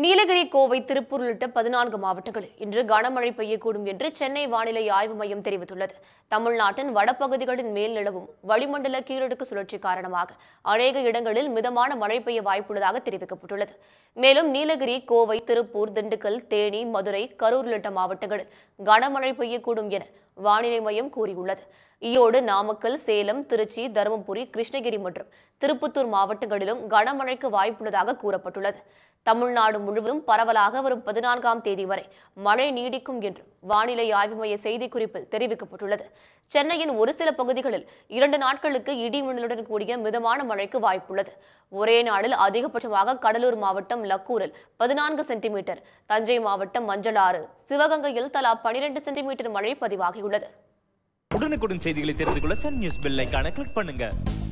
நீலகிரி கோவை திருப்பூர் உள்ளிட்ட பதினான்கு மாவட்டங்களில் இன்று கனமழை பெய்யக்கூடும் என்று சென்னை வானிலை ஆய்வு மையம் தெரிவித்துள்ளது தமிழ்நாட்டின் வடபகுதிகளின் மேல் நிலவும் வளிமண்டல கீழடுக்கு சுழற்சி காரணமாக அநேக இடங்களில் மிதமான மழை பெய்ய வாய்ப்புள்ளதாக தெரிவிக்கப்பட்டுள்ளது மேலும் நீலகிரி கோவை திருப்பூர் திண்டுக்கல் தேனி மதுரை கரூர் உள்ளிட்ட மாவட்டங்களில் கனமழை பெய்யக்கூடும் என வானிலை மையம் கூறியுள்ளது ஈரோடு நாமக்கல் சேலம் திருச்சி தருமபுரி கிருஷ்ணகிரி மற்றும் திருப்பத்தூர் மாவட்டங்களிலும் கனமழைக்கு வாய்ப்புள்ளதாக கூறப்பட்டுள்ளது தமிழ்நாடு முழுவதும் பரவலாக வரும் பதினான்காம் தேதி வரை மழை நீடிக்கும் என்றும் வானிலை ஆய்வு மைய செய்திக்குறிப்பில் தெரிவிக்கப்பட்டுள்ளது சென்னையின் ஒரு சில பகுதிகளில் இரண்டு நாட்களுக்கு இடி மின்னலுடன் கூடிய மிதமான மழைக்கு வாய்ப்புள்ளது ஒரே நாளில் அதிகபட்சமாக கடலூர் மாவட்டம் லக்கூரில் பதினான்கு சென்டிமீட்டர் தஞ்சை மாவட்டம் மஞ்சளாறு சிவகங்கையில் தலா பனிரெண்டு சென்டிமீட்டர் மழை பதிவாகியுள்ளது உடனுக்குடன் செய்திகளை தெரிந்து கொள்ள சன் நியூஸ் பெல் ஐகானை கிளிக் பண்ணுங்க